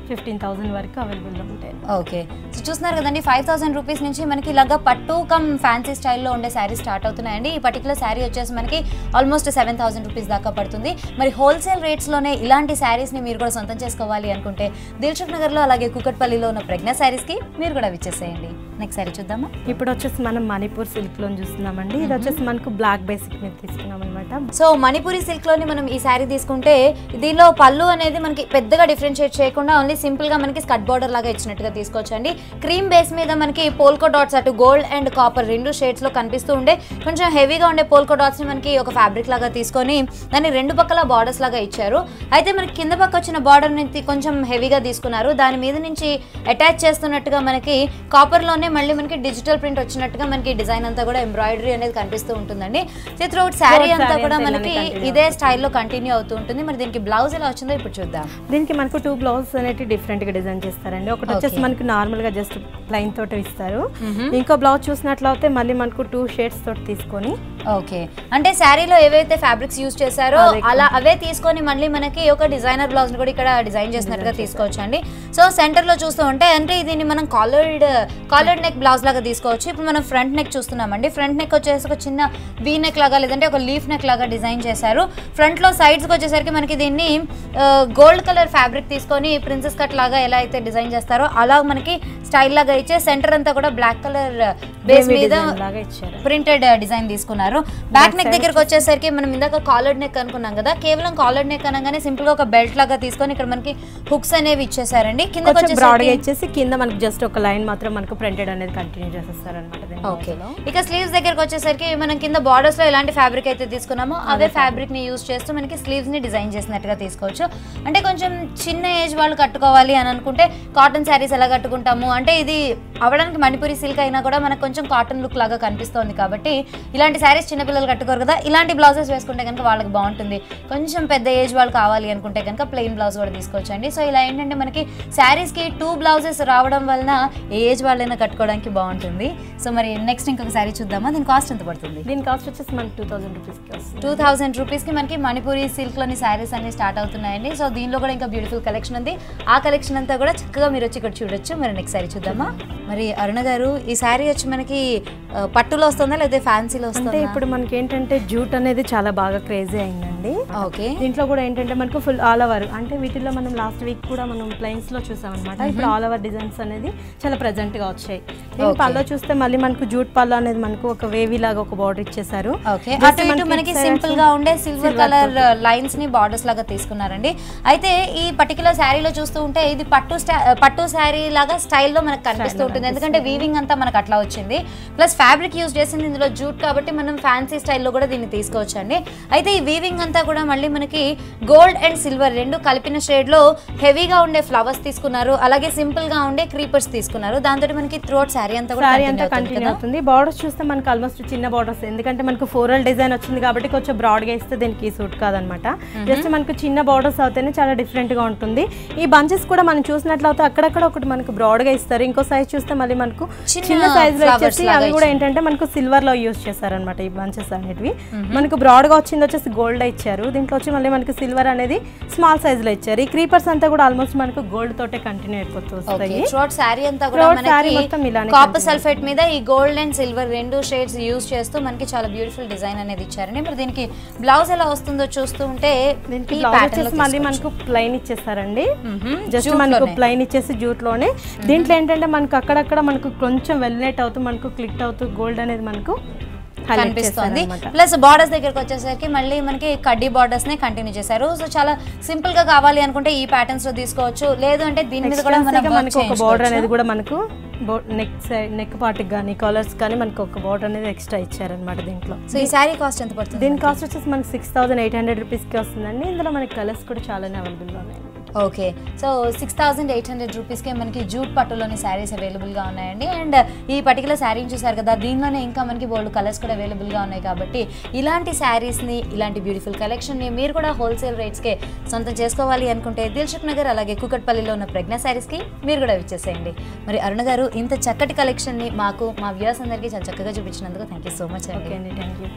ఫిఫ్టీన్ థౌసండ్ వరకు అవైలబుల్లో ఉంటాయి ఓకే సో చూస్తున్నారు కదండి ఫైవ్ థౌసండ్ రూపీస్ నుంచి మనకి ఇలాగా పట్టు కమ్ ఫ్యాన్సీ స్టైల్లో ఉండే శారీ స్టార్ట్ అవుతున్నాయండి ఈ పర్టికులర్ శారీ వచ్చేసి మనకి ఆల్మోస్ట్ సెవెన్ థౌసండ్ రూపీస్ దాకా పడుతుంది మరి హోల్సేల్ రేట్స్లోనే ఇలాంటి శారీస్ని మీరు కూడా సొంతం చేసుకోవాలి అనుకుంటే దిల్సుఖ్ నగర్లో అలాగే కుకట్పల్లిలో ఉన్న ప్రజ్ఞ శారీస్కి మీరు కూడా విచ్చేసేయండి నెక్స్ట్ శారీ చూద్దామా ఇప్పుడు వచ్చేసి మనం మణిపూర్ సిల్క్ లో చూస్తున్నామండి ఇది వచ్చేసి మనకు బ్లాక్ బేసిక్ మీద తీసుకున్నాం అనమాట సో మణిపురి సిల్క్ లోని మనం ఈ శారీ తీసుకుంటే దీనిలో పళ్ళు అనేది మనకి పెద్దగా డిఫరెన్షియేట్ చేయకుండా ఓన్లీ సింపుల్ గా మనకి స్కట్ బార్డర్ లాగా ఇచ్చినట్టుగా తీసుకోవచ్చు అండి క్రీమ్ బేస్ మీద మనకి పోల్కో డాట్స్ అటు గోల్డ్ అండ్ కాపర్ రెండు షేడ్స్ లో కనిపిస్తూ ఉండే కొంచెం హెవీగా ఉండే పోల్కో డాట్స్ ని మనకి ఒక ఫ్యాబ్రిక్ లాగా తీసుకొని దాన్ని రెండు పక్కల బార్డర్స్ లాగా ఇచ్చారు అయితే మనకి కింద పక్క వచ్చిన బార్డర్ ని కొంచెం హెవీగా తీసుకున్నారు దాని మీద నుంచి అటాచ్ చేస్తున్నట్టుగా మనకి కాపర్ లోనే మళ్ళీ మనకి డిజిటల్ ప్రింట్ వచ్చినట్టుగా మనకి డిజైన్ అంతా కూడా ఎంబ్రాయిడరీ అనేది కనిపిస్తూ ఉంటుందండి త్రూఅవుట్ శారీ Throughout అంతా saree కూడా అంతా మనకి ఇలానే continue ఇదే స్టైల్లో కంటిన్యూ అవుతూ ఉంటుంది మరి దీనికి బ్లౌజ్ ఎలా వచ్చిందో ఇప్పుడు చూద్దాం దీనికి మనకు టూ బ్లౌజ్ అనేవి డిఫరెంట్ గా డిజైన్ చేస్తారండి ఒకటి వచ్చేసి Okay. మనకి నార్మల్ గా జస్ట్ ప్లెయిన్ తోటి ఇస్తారు ఇంకో బ్లౌజ్ చూసినట్లయితే మళ్ళీ మనకు టూ షేడ్స్ తోటి తీసుకొని ఓకే అంటే శారీలో ఏవైతే ఫ్యాబ్రిక్స్ యూజ్ చేశారో అదే అలా అవే తీసుకొని మళ్ళీ మనకి ఒక డిజైనర్ బ్లౌజ్ కూడా ఇక్కడ డిజైన్ చేసినట్టుగా తీసుకోవచ్చు అండి సో సెంటర్ లో చూస్తూ ఉంటే అంటే దీన్ని మనం కాలర్డ్ కాలర్డ్ నెక్ బ్లౌజ్ లాగా తీసుకోవచ్చు ఇప్పుడు మనం ఫ్రంట్ నెక్ చూస్తున్నామండి ఫ్రంట్ నెక్ వచ్చేసి ఒక చిన్న వీ నెక్ లాగా లేదంటే ఒక లీఫ్ నెక్ లాగా డిజైన్ చేశారు ఫ్రంట్ లో సైడ్స్ వచ్చేసరికి మనకి దీన్ని గోల్డ్ కలర్ ఫ్యాబ్రిక్ తీసుకొని ప్రిన్సెస్ కట్ లాగా ఎలా అయితే డిజైన్ చేస్తారో అలా మనకి స్టైల్ లాగా ఇచ్చే సెంటర్ అంతా కూడా బ్లాక్ కలర్ బేస్ Wavy మీద design లాగా ఇచ్చారు ప్రింటెడ్ డిజైన్ తీసుకున్నారు బ్యాక్ నెక్ దగ్గరకు వచ్చేసరికి మనం ఇందాక కాలర్డ్ నెక్ అనుకున్నాం కదా కేవలం కాలర్డ్ నెక్ అనగానే సింపుల్ గా ఒక బెల్ట్ లాగా తీసుకొని ఇక్కడ మనకి హుక్స్ అనేవి ఇచ్చేసారండి కింద కొంచెం బ్రాడ్ గా ఇచ్చేసి కింద మనకి జస్ట్ ఒక లైన్ మాత్రం మనకు ప్రింటెడ్ అనేది కంటిన్యూ చేసేస్తారు అనమాట ఓకే ఇక స్లీవ్స్ దగ్గరకు వచ్చేసరికి మనం కింద బార్డర్స్ లో ఎలాంటి ఫ్యాబ్రిక్ అయితే తీసుకున్నామో అవే ఫ్యాబ్రిక్ ని యూస్ చేస్తూ మనకి స్లీవ్స్ ని డిజైన్ చేసినట్టుగా తీసుకోవచ్చు అంటే కొంచెం చిన్న ఏజ్ వాళ్ళు కట్టుకోవాలి అని అనుకుంటే కాటన్ శారీస్ ఎలా కట్టుకుంటాము అంటే ఇది అవడానికి మణిపురి సిల్క్ అయినా కూడా మనకు కొంచెం కాటన్ లుక్ లాగా కనిపిస్తోంది కాబట్టి ఇలాంటి శారీస్ చిన్నపిల్లలు కట్టుకోరు కదా ఇలాంటి బ్లౌజెస్ వేసుకుంటే కనుక వాళ్ళకి బాగుంటుంది కొంచెం పెద్ద ఏజ్ వాళ్ళు కావాలి అనుకుంటే కనుక ప్లెయిన్ బ్లౌజ్ కూడా తీసుకోవచ్చు అండి సో ఇలా ఏంటంటే మనకి శారీస్కి టూ బ్లౌజెస్ రావడం వలన ఏ ఏజ్ వాళ్ళైనా కట్టుకోవడానికి బాగుంటుంది సో మరి నెక్స్ట్ ఇంకొక శారీ చూద్దామా దీని కాస్ట్ ఎంత పడుతుంది దీని కాస్ట్ వచ్చేసి మనకి టూ థౌసండ్ రూపీస్కి వస్తుంది టూ థౌసండ్ రూపీస్కి మనకి మణిపూరి సిల్క్లోని శారీస్ అన్ని స్టార్ట్ అవుతున్నాయండి సో దీనిలో కూడా ఇంకా బ్యూటిఫుల్ కలెక్షన్ ఉంది ఆ కలెక్షన్ అంతా కూడా చక్కగా మీరు వచ్చి ఇక్కడ చూడొచ్చు మరి నెక్స్ట్ శారీ చూద్దామా మరి అరుణ గారు ఈ శారీ వచ్చి మనకి ఆ, పట్టులో వస్తుందా లేదా ఫ్యాన్సీలో అంటే వస్తుందా ఇప్పుడు మనకి ఏంటంటే జూట్ అనేది చాలా బాగా క్రేజీ అయిందండి ఓకే దీంట్లో కూడా ఏంటంటే మనకు ఫుల్ ఆల్ ఓవర్ అంటే వీటిల్లో మనం లాస్ట్ వీక్ కూడా మనం ప్లైన్స్ లో చూసాం అనమాట ఇప్పుడు ఆల్ ఓవర్ డిజైన్స్ అనేది చాలా ప్రెజెంట్ గా వచ్చాయి దీని Okay. పళ్ళు చూస్తే మళ్ళీ మనకు జూట్ పళ్ళు అనేది మనకు ఒక వేవీ లాగా ఒక బార్డర్ ఇచ్చేసారు ఓకే Just అటు ఇటు మనకి మనకి side సింపుల్ వచ్చి గా ఉండే సిల్వర్ silver కలర్ లైన్స్ ని బార్డర్స్ లాగా తీసుకున్నారండి అయితే ఈ పర్టికులర్ శారీలో చూస్తూ ఉంటే ఇది పట్టు స్టా- పట్టు శారీ లాగా స్టైల్లో మనకు కనిపిస్తూ ఉంటుంది ఎందుకంటే వీవింగ్ అంతా మనకు అట్లా వచ్చింది ప్లస్ ఫ్యాబ్రిక్ యూజ్ చేసింది ఇందులో జూట్ కాబట్టి మనం ఫ్యాన్సీ స్టైల్లో కూడా దీన్ని తీసుకోవచ్చు అండి అయితే ఈ వీవింగ్ అంతా కూడా మళ్ళీ మనకి గోల్డ్ అండ్ సిల్వర్ రెండు కలిపిన షేడ్ లో హెవీగా ఉండే ఫ్లవర్స్ తీసుకున్నారు అలాగే సింపుల్ గా ఉండే క్రీపర్స్ తీసుకున్నారు దాంతో మనకి థ్రోట్ శారీ అంతా కూడా సారీ continue అంతా అవుతుంది కంటిన్యూ కదా. అవుతుంది బార్డర్స్ చూస్తే మనకు ఆల్మోస్ట్ చిన్న బార్డర్స్ ఎందుకంటే మనకు ఫోరల్ డిజైన్ వచ్చింది కాబట్టి కొంచెం broad గా ఇస్తే దీనికి సూట్ కాదనమాట జస్ట్ మనకు చిన్న బార్డర్స్ అవుతేనే చాలా different గా ఉంటుంది ఈ బంచెస్ కూడా మనం చూసినట్లయితే అక్కడక్కడ ఒకటి మనకు broad గా ఇస్తారు ఇంకో సైజ్ చూస్తే మళ్ళీ మనకు చిన్న చిన్న సైజ్ లో flowers వచ్చేసి లాగా అవి కూడా ఏంటంటే మనకు సిల్వర్ లో యూస్ చేస్తారనమాట ఈ బంచెస్ అనేటివి మనకు బ్రాడ్ గా వచ్చింది వచ్చేసి గోల్డ్ ఇచ్చారు దీంట్లో వచ్చి మళ్ళీ మనకి సిల్వర్ అనేది స్మాల్ సైజ్ లో ఇచ్చారు ఈ క్రీపర్స్ అంతా కూడా ఆల్మోస్ట్ మనకు గోల్డ్ తోటే కంటిన్యూ అయిపోతూ వస్తాయి థ్రోట్ శారీ అంతా కూడా Throughout saree మనకి మొత్తం ఇలానే కాపర్ continue సల్ఫేట్ మీద ఈ గోల్డ్ అండ్ సిల్వర్ రెండు షేడ్స్ యూజ్ చేస్తూ మనకి చాలా బ్యూటిఫుల్ డిజైన్ అనేది ఇచ్చారండి మరి దీనికి బ్లౌజ్ ఎలా వస్తుందో చూస్తూ ఉంటే దీనికి ఈ బ్లౌజ్ pattern లో వచ్చేసి మళ్ళీ తీసుకోవచ్చు. మనకు ప్లెయిన్ ఇచ్చేస్తారండి మ్మ్. జస్ట్ Jute మనకు లోనే. ప్లెయిన్ ఇచ్చేసి జూట్ లోనే దీంట్లో ఏంటంటే మనకు అక్కడక్కడ మనకు కొంచెం వెల్నెట్ అవుతూ మనకు క్లిక్ అవుతూ గోల్డ్ అనేది మనకు highlight కనిపిస్తోంది చేశారన్నమాట. ప్లస్ బార్డర్స్ దగ్గరకు వచ్చేసరికి మళ్ళీ మనకి కడ్డీ బార్డర్స్ నే కంటిన్యూ చేశారు సో చాలా సింపుల్ గా కావాలి అనుకుంటే ఈ ప్యాటర్న్స్ లో తీసుకోవచ్చు లేదు అంటే దీని మీద కూడా మనం Extensive గా work మనకు ఒక బార్డర్ చేయించుకోవచ్చు. అనేది కూడా మనకు నెక్ సైడ్ నెక్ పార్ట్కి కానీ కాలర్స్ కానీ మనకు ఒక బార్డర్ అనేది ఎక్స్ట్రా ఇచ్చారనమాట దీంట్లో సో ఈ శారీ కాస్ట్ ఎంత పడుతుంది దీని కాస్ట్ వచ్చేసి మనకి సిక్స్ థౌసండ్ ఎయిట్ హండ్రెడ్ రూపీస్కి వస్తుందండి ఇందులో మనకి కలర్స్ కూడా చాలానే అవైలబుల్గా ఉన్నాయి okay so six thousand eight hundred రూపీస్కి మనకి జూట్ పట్టులోని శారీస్ అవైలబుల్గా ఉన్నాయండి అండ్ ఈ పర్టికులర్ శారీని చూసారు కదా దీనిలోనే ఇంకా మనకి బోల్డ్ కలర్స్ కూడా అవైలబుల్గా ఉన్నాయి కాబట్టి ఇలాంటి శారీస్ని ఇలాంటి బ్యూటిఫుల్ కలెక్షన్ని మీరు కూడా హోల్సేల్ రేట్స్కే సొంతం చేసుకోవాలి అనుకుంటే దిల్సుఖ్ నగర్ అలాగే కుకట్పల్లిలో ఉన్న ప్రజ్ఞ శారీస్కి మీరు కూడా విచ్చేసేయండి మరి అరుణ గారు ఇంత చక్కటి కలెక్షన్ని మాకు మా వ్యూవర్స్ అందరికీ చాలా చక్కగా చూపించినందుకు thank you so much okay అండి అండి థ్యాంక్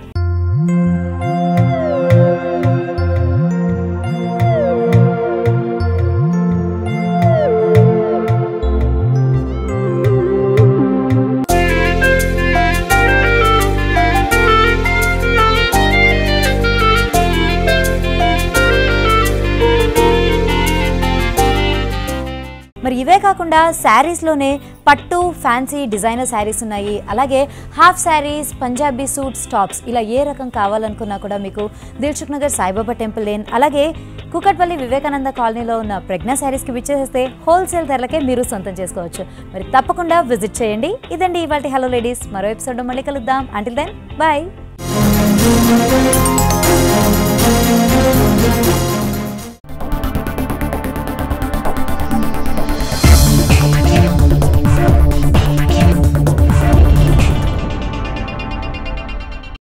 యూ కాకుండా శారీస్లోనే పట్టు ఫ్యాన్సీ డిజైనర్ శారీస్ ఉన్నాయి అలాగే half saris Punjabi suits tops ఇలా ఏ రకం కావాలనుకున్నా కూడా మీకు Dilsukhnagar Saibaba temple lane అలాగే కుకట్పల్లి వివేకానంద కాలనీలో ఉన్న ప్రజ్ఞా శారీస్కి విచ్చేస్తే హోల్సేల్ ధరలకే మీరు సొంతం చేసుకోవచ్చు మరి తప్పకుండా విజిట్ చేయండి ఇదండి ఇవాళ హలో లేడీస్ మరో ఎపిసోడ్ మళ్ళీ కలుద్దాం అంటిల్ దెన్ బాయ్